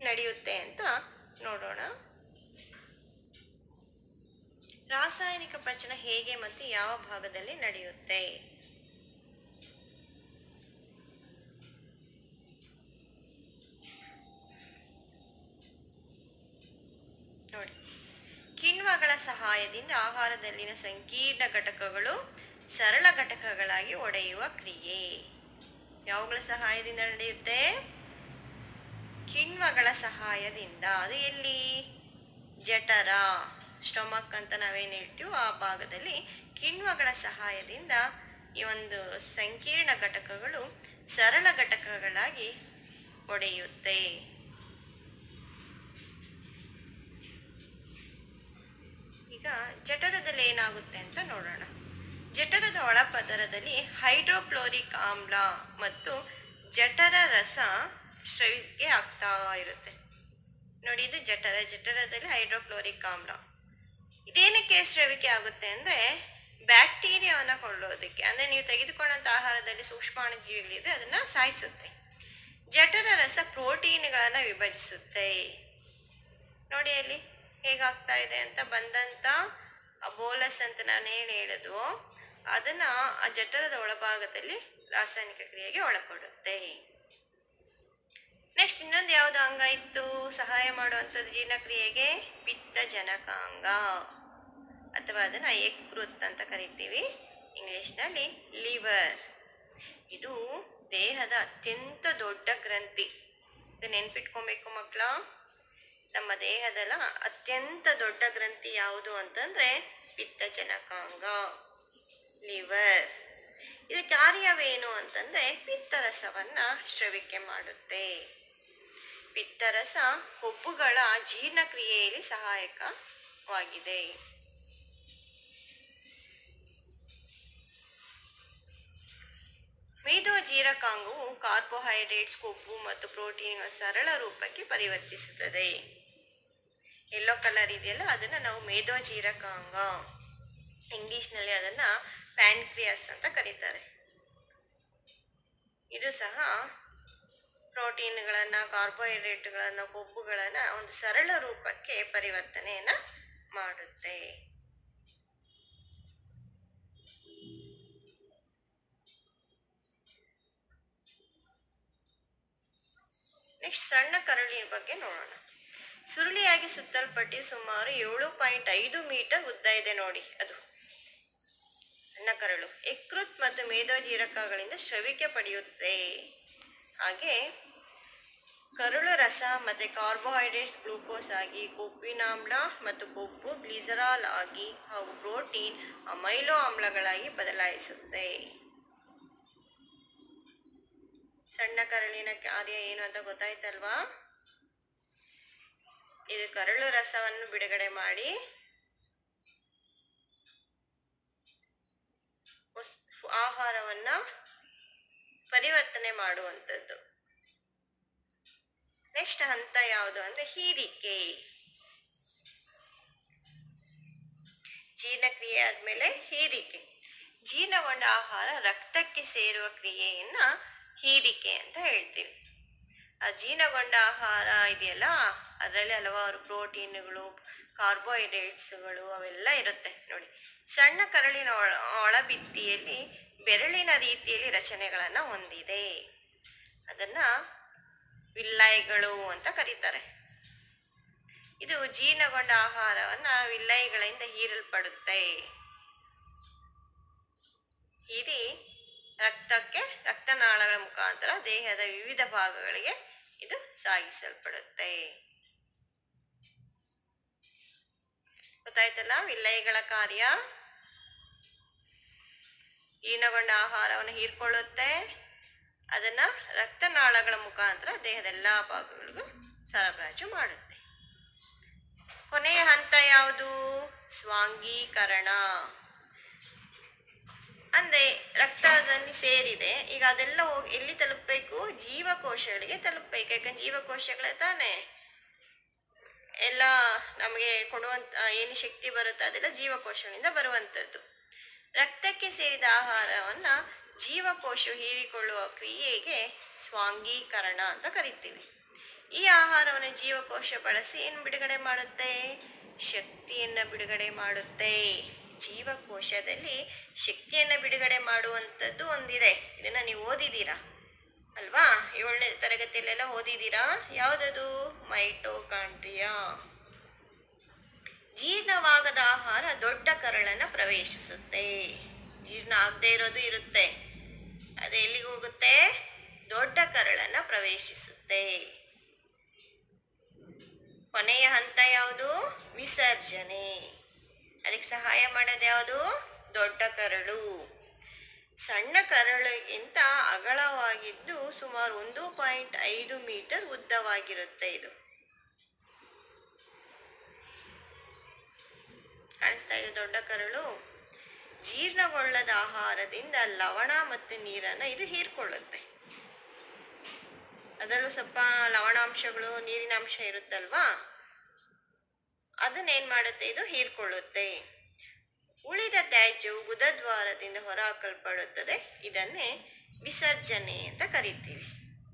ನಡೆಯುತ್ತೆ ಅಂತ ನೋಡೋಣ ರಾಸಾಯನಿಕ ಪಚನ ಹೇಗೆ ಮತ್ತು ಯಾವ ಭಾಗದಲ್ಲಿ ನಡೆಯುತ್ತೆ ನೋಡಿ ಕಿಣ್ವಗಳ ಸಹಾಯದಿಂದ ಆಹಾರದಲ್ಲಿನ ಸಂಕೀರ್ಣ ಘಟಕಗಳು ಸರಳ ಘಟಕಗಳಾಗಿ ಒಡೆಯುವ ಕ್ರಿಯೆ ಯಾವುಗಳ ಸಹಾಯದಿಂದ ನಡೆಯುತ್ತೆ ಕಿಣ್ವಗಳ ಸಹಾಯದಿಂದ ಅದು ಎಲ್ಲಿ ಜಠರ ಸ್ಟೊಮಕ್ ಅಂತ ನಾವೇನು ಹೇಳ್ತೀವೋ ಆ ಭಾಗದಲ್ಲಿ ಕಿಣ್ವಗಳ ಸಹಾಯದಿಂದ ಈ ಒಂದು ಸಂಕೀರ್ಣ ಘಟಕಗಳು ಸರಳ ಘಟಕಗಳಾಗಿ ಒಡೆಯುತ್ತೆ ಈಗ ಜಠರದಲ್ಲಿ ಏನಾಗುತ್ತೆ ಅಂತ ನೋಡೋಣ ಜಠರದ ಒಳಪದರದಲ್ಲಿ ಹೈಡ್ರೋಕ್ಲೋರಿಕ್ ಆಮ್ಲ ಮತ್ತು ಜಠರ ರಸ ಸ್ರವಿಕೆ ಆಗ್ತಾ ಇರುತ್ತೆ ನೋಡಿ ಇದು ಜಠರ ಜಠರದಲ್ಲಿ ಹೈಡ್ರೋಕ್ಲೋರಿಕ್ ಆಮ್ಲ ಇದೇನಕ್ಕೆ ಸ್ರವಿಕೆ ಆಗುತ್ತೆ ಅಂದರೆ ಬ್ಯಾಕ್ಟೀರಿಯಾವನ್ನು ಕೊಳ್ಳೋದಕ್ಕೆ ಅಂದರೆ ನೀವು ತೆಗೆದುಕೊಂಡಂಥ ಆಹಾರದಲ್ಲಿ ಸೂಕ್ಷ್ಮಾಣು ಜೀವಿಗಳಿದೆ ಅದನ್ನು ಸಾಯಿಸುತ್ತೆ ಜಠರ ರಸ ಪ್ರೋಟೀನ್ಗಳನ್ನು ವಿಭಜಿಸುತ್ತೆ ನೋಡಿ ಅಲ್ಲಿ ಹೇಗಾಗ್ತಾ ಇದೆ ಅಂತ ಬಂದಂಥ ಆ ಬೋಲಸ್ ಅಂತ ನಾನು ಏನು ಹೇಳಿದ್ವೋ ಅದನ್ನು ಆ ಜಠರದ ಒಳಭಾಗದಲ್ಲಿ ರಾಸಾಯನಿಕ ಕ್ರಿಯೆಗೆ ಒಳಪಡುತ್ತೆ ನೆಕ್ಸ್ಟ್ ಇನ್ನೊಂದು ಯಾವುದು ಅಂಗ ಇತ್ತು ಸಹಾಯ ಮಾಡುವಂಥದ್ದು ಜೀರ್ಣಕ್ರಿಯೆಗೆ ಪಿತ್ತ ಜನಕಾಂಗ ಅಥವಾ ಅದನ್ನು ಯಕೃತ್ ಅಂತ ಕರಿತೀವಿ ಇಂಗ್ಲಿಷ್ನಲ್ಲಿ ಲಿವರ್ ಇದು ದೇಹದ ಅತ್ಯಂತ ದೊಡ್ಡ ಗ್ರಂಥಿ ಇದು ನೆನ್ಪಿಟ್ಕೊಬೇಕು ಮಕ್ಕಳ ನಮ್ಮ ದೇಹದಲ್ಲ ಅತ್ಯಂತ ದೊಡ್ಡ ಗ್ರಂಥಿ ಯಾವುದು ಅಂತಂದ್ರೆ ಪಿತ್ತಜನಕಾಂಗ ಲಿವರ್ ಇದು ಕಾರ್ಯವೇನು ಅಂತಂದ್ರೆ ಪಿತ್ತರಸವನ್ನ ಸ್ರವಿಕೆ ಮಾಡುತ್ತೆ ಪಿತ್ತರಸ ಕೊಬ್ಬುಗಳ ಜೀರ್ಣಕ್ರಿಯೆಯಲ್ಲಿ ಸಹಾಯಕವಾಗಿದೆ ಮೇದೋಜೀರಕಾಂಗವು ಕಾರ್ಬೋಹೈಡ್ರೇಟ್ಸ್ ಕೊಬ್ಬು ಮತ್ತು ಪ್ರೋಟೀನ್ಗಳ ಸರಳ ರೂಪಕ್ಕೆ ಪರಿವರ್ತಿಸುತ್ತದೆ ಯೆಲ್ಲೋ ಕಲರ್ ಇದೆಯಲ್ಲ ಅದನ್ನು ನಾವು ಮೇದೋಜೀರಕಾಂಗ ಇಂಗ್ಲಿಷ್ನಲ್ಲಿ ಅದನ್ನು ಪ್ಯಾನ್ಕ್ರಿಯಾಸ್ ಅಂತ ಕರೀತಾರೆ ಇದು ಸಹ ಪ್ರೋಟೀನ್ಗಳನ್ನು ಕಾರ್ಬೋಹೈಡ್ರೇಟ್ಗಳನ್ನು ಕೊಬ್ಬುಗಳನ್ನು ಒಂದು ಸರಳ ರೂಪಕ್ಕೆ ಪರಿವರ್ತನೆಯನ್ನು ಮಾಡುತ್ತೆ ನೆಕ್ಸ್ಟ್ ಸಣ್ಣ ಕರಳಿನ ಬಗ್ಗೆ ನೋಡೋಣ ಸುರುಳಿಯಾಗಿ ಸುತ್ತಲ್ಪಟ್ಟಿ ಸುಮಾರು ಏಳು ಪಾಯಿಂಟ್ ಐದು ಮೀಟರ್ ಉದ್ದ ಇದೆ ನೋಡಿ ಅದು ಸಣ್ಣ ಕರಳು ಯಕೃತ್ ಮತ್ತು ಮೇದೋಜೀರಕಗಳಿಂದ ಸ್ರವಿಕೆ ಪಡೆಯುತ್ತೆ ಹಾಗೆ ಕರುಳು ರಸ ಮತ್ತು ಕಾರ್ಬೋಹೈಡ್ರೇಟ್ಸ್ ಗ್ಲೂಕೋಸ್ ಆಗಿ ಕೊಬ್ಬಿನಾಮ್ಲ ಮತ್ತು ಕೊಬ್ಬು ಗ್ಲಿಸರಾಲ್ ಆಗಿ ಹಾಗೂ ಪ್ರೋಟೀನ್ ಅಮೈಲೋ ಆಮ್ಲಗಳಾಗಿ ಬದಲಾಯಿಸುತ್ತೆ ಸಣ್ಣ ಕರಳಿನ ಕಾರ್ಯ ಏನು ಅಂತ ಗೊತ್ತಾಯ್ತಲ್ವಾ ಇದು ಕರಳು ರಸವನ್ನು ಬಿಡುಗಡೆ ಮಾಡಿ ಉಸ್- ಆಹಾರವನ್ನ ಪರಿವರ್ತನೆ ಮಾಡುವಂಥದ್ದು ನೆಕ್ಸ್ಟ್ ಹಂತ ಯಾವುದು ಅಂದ್ರೆ ಹೀರಿಕೆ ಜೀರ್ಣಕ್ರಿಯೆ ಆದ್ಮೇಲೆ ಹೀರಿಕೆ ಜೀರ್ಣಗೊಂಡ ಆಹಾರ ರಕ್ತಕ್ಕೆ ಸೇರುವ ಕ್ರಿಯೆಯನ್ನ ಹೀರಿಕೆ ಅಂತ ಹೇಳ್ತೀವಿ ಆ ಜೀರ್ಣಗೊಂಡ ಆಹಾರ ಇದೆಯಲ್ಲ ಅದರಲ್ಲಿ ಹಲವಾರು ಪ್ರೋಟೀನ್ಗಳು ಕಾರ್ಬೋಹೈಡ್ರೇಟ್ಸ್ಗಳು ಅವೆಲ್ಲ ಇರುತ್ತೆ ನೋಡಿ ಸಣ್ಣ ಕರಳಿನ ಒಳ ಒಳಭಿತ್ತಿಯಲ್ಲಿ ಬೆರಳಿನ ರೀತಿಯಲ್ಲಿ ರಚನೆಗಳನ್ನು ಹೊಂದಿದೆ ಅದನ್ನ ವಿಲ್ಲೈಗಳು ಅಂತ ಕರೀತಾರೆ ಇದು ಜೀರ್ಣಗೊಂಡ ಆಹಾರವನ್ನ ವಿಲ್ಲೈಗಳಿಂದ ಹೀರಲ್ಪಡುತ್ತೆ ಹೀರಿ ರಕ್ತಕ್ಕೆ ರಕ್ತನಾಳಗಳ ಮುಖಾಂತರ ದೇಹದ ವಿವಿಧ ಭಾಗಗಳಿಗೆ ಇದು ಸಾಗಿಸಲ್ಪಡುತ್ತೆ ಗೊತ್ತಾಯ್ತಲ್ಲ ವಿಲ್ಲೈಗಳ ಕಾರ್ಯ ಜೀರ್ಣಗೊಂಡ ಆಹಾರವನ್ನು ಹೀರ್ಕೊಳ್ಳುತ್ತೆ ಅದನ್ನ ರಕ್ತನಾಳಗಳ ಮುಖಾಂತರ ದೇಹದ ಎಲ್ಲ ಭಾಗಗಳಿಗೂ ಸರಬರಾಜು ಮಾಡುತ್ತೆ ಕೊನೆಯ ಹಂತ ಯಾವುದು ಸ್ವಾಂಗೀಕರಣ ಅಂದ್ರೆ ರಕ್ತದಲ್ಲಿ ಸೇರಿದೆ ಈಗ ಅದೆಲ್ಲ ಹೋಗಿ ಎಲ್ಲಿ ತಲುಪಬೇಕು ಜೀವಕೋಶಗಳಿಗೆ ತಲುಪಬೇಕು ಯಾಕಂದ್ರೆ ಜೀವಕೋಶಗಳೇ ತಾನೇ ಎಲ್ಲ ನಮಗೆ ಕೊಡುವಂತ ಏನು ಶಕ್ತಿ ಬರುತ್ತೋ ಅದೆಲ್ಲ ಜೀವಕೋಶಗಳಿಂದ ಬರುವಂಥದ್ದು ರಕ್ತಕ್ಕೆ ಸೇರಿದ ಆಹಾರವನ್ನ ಜೀವಕೋಶ ಹೀರಿಕೊಳ್ಳುವ ಕ್ರಿಯೆಗೆ ಸ್ವಾಂಗೀಕರಣ ಅಂತ ಕರಿತೀವಿ ಈ ಆಹಾರವನ್ನು ಜೀವಕೋಶ ಬಳಸಿ ಏನು ಬಿಡುಗಡೆ ಮಾಡುತ್ತೆ ಶಕ್ತಿಯನ್ನು ಬಿಡುಗಡೆ ಮಾಡುತ್ತೆ ಜೀವಕೋಶದಲ್ಲಿ ಶಕ್ತಿಯನ್ನು ಬಿಡುಗಡೆ ಮಾಡುವಂಥದ್ದು ಒಂದಿದೆ ಇದನ್ನು ನೀವು ಓದಿದ್ದೀರಾ ಅಲ್ವಾ ಏಳನೇ ತರಗತಿಯಲ್ಲೆಲ್ಲ ಓದಿದ್ದೀರಾ ಯಾವುದದು ಮೈಟೋಕಾಂಡ್ರಿಯಾ ಜೀರ್ಣವಾಗದ ಆಹಾರ ದೊಡ್ಡ ಕರಳನ್ನು ಪ್ರವೇಶಿಸುತ್ತೆ ಜೀರ್ಣ ಆಗದೆ ಇರೋದು ಇರುತ್ತೆ ಅದು ಎಲ್ಲಿಗೆ ಹೋಗುತ್ತೆ ದೊಡ್ಡ ಕರಳನ್ನು ಪ್ರವೇಶಿಸುತ್ತೆ ಕೊನೆಯ ಹಂತ ಯಾವುದು ವಿಸರ್ಜನೆ ಅದಕ್ಕೆ ಸಹಾಯ ಮಾಡೋದು ಯಾವುದು ದೊಡ್ಡ ಕರಳು ಸಣ್ಣ ಕರಳಿಗಿಂತ ಅಗಲವಾಗಿದ್ದು ಸುಮಾರು ಒಂದು ಪಾಯಿಂಟ್ ಐದು ಮೀಟರ್ ಉದ್ದವಾಗಿರುತ್ತೆ ಇದು ಕಾಣಿಸ್ತಾ ಇದೆ ದೊಡ್ಡ ಕರಳು ಜೀರ್ಣಗೊಳ್ಳದ ಆಹಾರದಿಂದ ಲವಣ ಮತ್ತು ನೀರನ್ನು ಇದು ಹೀರ್ಕೊಳ್ಳುತ್ತೆ ಅದರಲ್ಲೂ ಸ್ವಲ್ಪ ಲವಣಾಂಶಗಳು ನೀರಿನ ಅಂಶ ಇರುತ್ತಲ್ವಾ ಅದನ್ನೇನು ಮಾಡುತ್ತೆ ಇದು ಹೀರ್ಕೊಳ್ಳುತ್ತೆ ಉಳಿದ ತ್ಯಾಜ್ಯವು ಗುದದ್ವಾರದಿಂದ ಹೊರಹಾಕಲ್ಪಡುತ್ತದೆ ಇದನ್ನೇ ವಿಸರ್ಜನೆ ಅಂತ ಕರಿತೀವಿ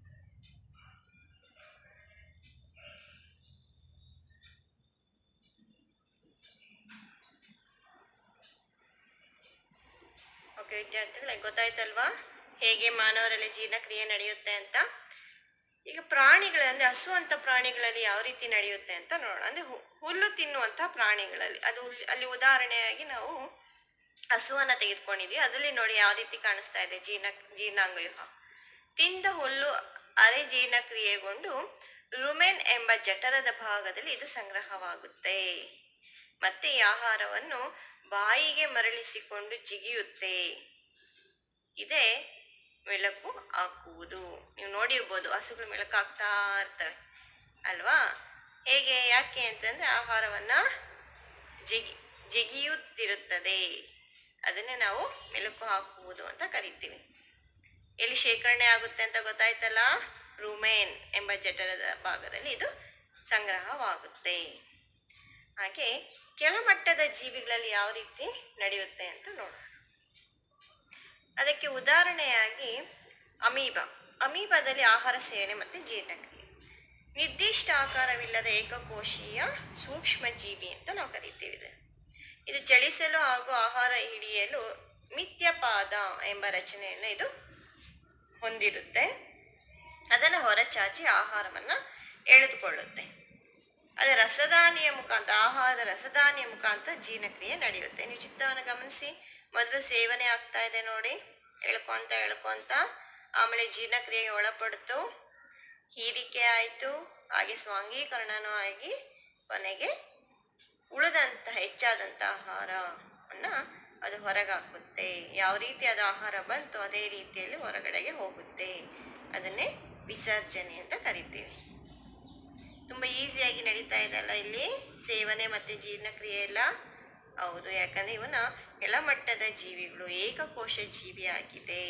ಓಕೆ ವಿದ್ಯಾರ್ಥಿಗಳೇ ಗೊತ್ತಾಯ್ತಲ್ವಾ ಹೇಗೆ ಮಾನವರಲ್ಲಿ ಜೀರ್ಣಕ್ರಿಯೆ ನಡೆಯುತ್ತೆ ಅಂತ ಈಗ ಪ್ರಾಣಿಗಳಲ್ಲಿ ಹಸುವಂಥ ಪ್ರಾಣಿಗಳಲ್ಲಿ ಯಾವ ರೀತಿ ನಡೆಯುತ್ತೆ ಅಂತ ನೋಡೋಣ ಅಂದರೆ ಹುಲ್ಲು ತಿನ್ನುವಂಥ ಪ್ರಾಣಿಗಳಲ್ಲಿ ಅದು ಉಲ್- ಅಲ್ಲಿ ಉದಾಹರಣೆಯಾಗಿ ನಾವು ಹಸುವನ್ನು ತೆಗೆದುಕೊಂಡಿದ್ವಿ ಅದರಲ್ಲಿ ನೋಡಿ ಯಾವ ರೀತಿ ಕಾಣಿಸ್ತಾ ಇದೆ ಜೀರ್ಣ ಜೀರ್ಣಾಂಗವ್ಯೂಹ ತಿಂದ ಹುಲ್ಲು ಅರೆ ಜೀರ್ಣಕ್ರಿಯೆಗೊಂಡು ರುಮೆನ್ ಎಂಬ ಜಠರದ ಭಾಗದಲ್ಲಿ ಇದು ಸಂಗ್ರಹವಾಗುತ್ತೆ ಮತ್ತೆ ಈ ಆಹಾರವನ್ನು ಬಾಯಿಗೆ ಮರಳಿಸಿಕೊಂಡು ಜಿಗಿಯುತ್ತೆ ಇದೇ ಮೆಲುಕು ಹಾಕುವುದು ನೀವು ನೋಡಿರ್ಬೋದು ಹಸುಗಳು ಮೆಲುಕು ಹಾಕ್ತಾ ಇರ್ತವೆ ಅಲ್ವಾ ಹೇಗೆ ಯಾಕೆ ಅಂತಂದ್ರೆ ಆಹಾರವನ್ನ ಜಿಗಿ ಜಿಗಿಯುತ್ತಿರುತ್ತದೆ ಅದನ್ನೇ ನಾವು ಮೆಲುಕು ಹಾಕುವುದು ಅಂತ ಕರಿತೀವಿ ಎಲ್ಲಿ ಶೇಖರಣೆ ಆಗುತ್ತೆ ಅಂತ ಗೊತ್ತಾಯ್ತಲ್ಲ ರೂಮೇನ್ ಎಂಬ ಜಠರದ ಭಾಗದಲ್ಲಿ ಇದು ಸಂಗ್ರಹವಾಗುತ್ತೆ ಹಾಗೆ ಕೆಳಮಟ್ಟದ ಜೀವಿಗಳಲ್ಲಿ ಯಾವ ರೀತಿ ನಡೆಯುತ್ತೆ ಅಂತ ನೋಡೋಣ ಅದಕ್ಕೆ ಉದಾಹರಣೆಯಾಗಿ ಅಮೀಬಾ ಅಮೀಬಾದಲ್ಲಿ ಆಹಾರ ಸೇವನೆ ಮತ್ತು ಜೀರ್ಣಕ್ರಿಯೆ ನಿರ್ದಿಷ್ಟ ಆಕಾರವಿಲ್ಲದ ಏಕಕೋಶೀಯ ಸೂಕ್ಷ್ಮ ಜೀವಿ ಅಂತ ನಾವು ಕರಿತೀವಿ ಇದು. ಇದು ಚಲಿಸಲು ಹಾಗೂ ಆಹಾರ ಹಿಡಿಯಲು ಮಿಥ್ಯಪಾದ ಎಂಬ ರಚನೆಯನ್ನು ಇದು ಹೊಂದಿರುತ್ತೆ ಅದನ್ನು ಹೊರಚಾಚಿ ಆಹಾರವನ್ನು ಎಳೆದುಕೊಳ್ಳುತ್ತೆ ಅದು ರಸದಾನಿಯ ಮುಖಾಂತರ ಆಹಾರದ ರಸದಾನಿಯ ಮುಖಾಂತರ ಜೀರ್ಣಕ್ರಿಯೆ ನಡೆಯುತ್ತೆ ನೀವು ಚಿತ್ರವನ್ನು ಗಮನಿಸಿ ಮೊದಲು ಸೇವನೆ ಆಗ್ತಾ ಇದೆ ನೋಡಿ ಎಳ್ಕೊಂತ ಎಳ್ಕೊಂತ ಆಮೇಲೆ ಜೀರ್ಣಕ್ರಿಯೆಗೆ ಒಳಪಡ್ತು ಹೀರಿಕೆ ಆಯಿತು ಹಾಗೆ ಸ್ವಾಂಗೀಕರಣನೂ ಆಗಿ ಕೊನೆಗೆ ಉಳಿದಂಥ ಹೆಚ್ಚಾದಂಥ ಆಹಾರವನ್ನು ಅದು ಹೊರಗೆ ಹಾಕುತ್ತೆ ಯಾವ ರೀತಿ ಅದು ಆಹಾರ ಬಂತು ಅದೇ ರೀತಿಯಲ್ಲಿ ಹೊರಗಡೆಗೆ ಹೋಗುತ್ತೆ ಅದನ್ನೇ ವಿಸರ್ಜನೆ ಅಂತ ಕರಿತೀವಿ ತುಂಬ ಈಸಿಯಾಗಿ ನಡೀತಾ ಇದೆಲ್ಲ ಇಲ್ಲಿ ಸೇವನೆ ಮತ್ತು ಜೀರ್ಣಕ್ರಿಯೆ ಎಲ್ಲ ಹೌದು ಯಾಕಂದರೆ ಇವನ ಕೆಳಮಟ್ಟದ ಜೀವಿಗಳು ಏಕಕೋಶ ಜೀವಿಯಾಗಿದೆ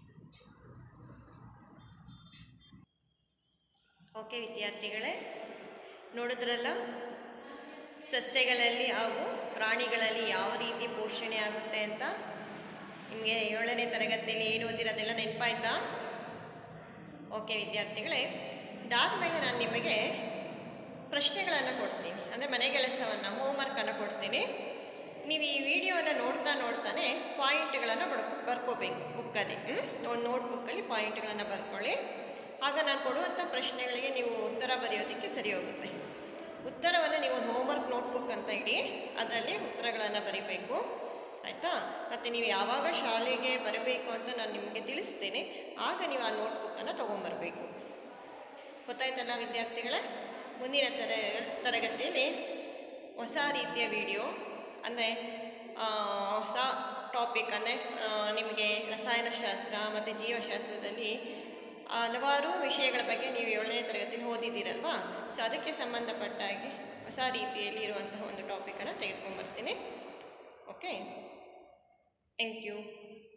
ಓಕೆ ವಿದ್ಯಾರ್ಥಿಗಳೇ ನೋಡಿದ್ರಲ್ಲ ಸಸ್ಯಗಳಲ್ಲಿ ಹಾಗೂ ಪ್ರಾಣಿಗಳಲ್ಲಿ ಯಾವ ರೀತಿ ಪೋಷಣೆ ಆಗುತ್ತೆ ಅಂತ ನಿಮಗೆ ಏಳನೇ ತರಗತಿಯಲ್ಲಿ ಏನು ಓದಿರೋದೆಲ್ಲ ನೆನಪಾಯ್ತಾ ಓಕೆ ವಿದ್ಯಾರ್ಥಿಗಳೇ ಇದಾದಮೇಲೆ ನಾನು ನಿಮಗೆ ಪ್ರಶ್ನೆಗಳನ್ನು ಕೊಡ್ತೀನಿ ಅಂದರೆ ಮನೆ ಕೆಲಸವನ್ನು ಹೋಮ್ವರ್ಕನ್ನು ಕೊಡ್ತೀನಿ ನೀವು ಈ ವಿಡಿಯೋನ ನೋಡ್ತಾ ನೋಡ್ತಾನೆ ಪಾಯಿಂಟ್ಗಳನ್ನು ಬಡ್ ಬರ್ಕೋಬೇಕು ಬುಕ್ಕಲ್ಲಿ ನೋಡಿ ನೋಟ್ಬುಕ್ಕಲ್ಲಿ ಪಾಯಿಂಟ್ಗಳನ್ನು ಬರ್ಕೊಳ್ಳಿ ಆಗ ನಾನು ಕೊಡುವಂಥ ಪ್ರಶ್ನೆಗಳಿಗೆ ನೀವು ಉತ್ತರ ಬರೆಯೋದಕ್ಕೆ ಸರಿ ಹೋಗುತ್ತೆ ಉತ್ತರವನ್ನು ನೀವು ಹೋಮ್ವರ್ಕ್ ನೋಟ್ಬುಕ್ ಅಂತ ಇಡಿ ಅದರಲ್ಲಿ ಉತ್ತರಗಳನ್ನು ಬರೀಬೇಕು ಆಯಿತಾ ಮತ್ತು ನೀವು ಯಾವಾಗ ಶಾಲೆಗೆ ಬರಬೇಕು ಅಂತ ನಾನು ನಿಮಗೆ ತಿಳಿಸ್ತೀನಿ ಆಗ ನೀವು ಆ ನೋಟ್ಬುಕ್ಕನ್ನು ತೊಗೊಂಬರ್ಬೇಕು ಗೊತ್ತಾಯ್ತಲ್ಲ ವಿದ್ಯಾರ್ಥಿಗಳೇ ಮುಂದಿನ ತರ ತರಗತಿಯಲ್ಲಿ ಹೊಸ ರೀತಿಯ ವಿಡಿಯೋ ಅಂದರೆ ಹೊಸ ಟಾಪಿಕ್ ಅಂದರೆ ನಿಮಗೆ ರಸಾಯನಶಾಸ್ತ್ರ ಮತ್ತು ಜೀವಶಾಸ್ತ್ರದಲ್ಲಿ ಹಲವಾರು ವಿಷಯಗಳ ಬಗ್ಗೆ ನೀವು ಏಳನೇ ತರಗತಿಯಲ್ಲಿ ಓದಿದ್ದೀರಲ್ವಾ ಸೊ ಅದಕ್ಕೆ ಸಂಬಂಧಪಟ್ಟ ಹಾಗೆ ಹೊಸ ರೀತಿಯಲ್ಲಿ ಇರುವಂತಹ ಒಂದು ಟಾಪಿಕನ್ನು ತೆಗೆದುಕೊಂಡ್ಬರ್ತೀನಿ ಓಕೆ ಥ್ಯಾಂಕ್ ಯು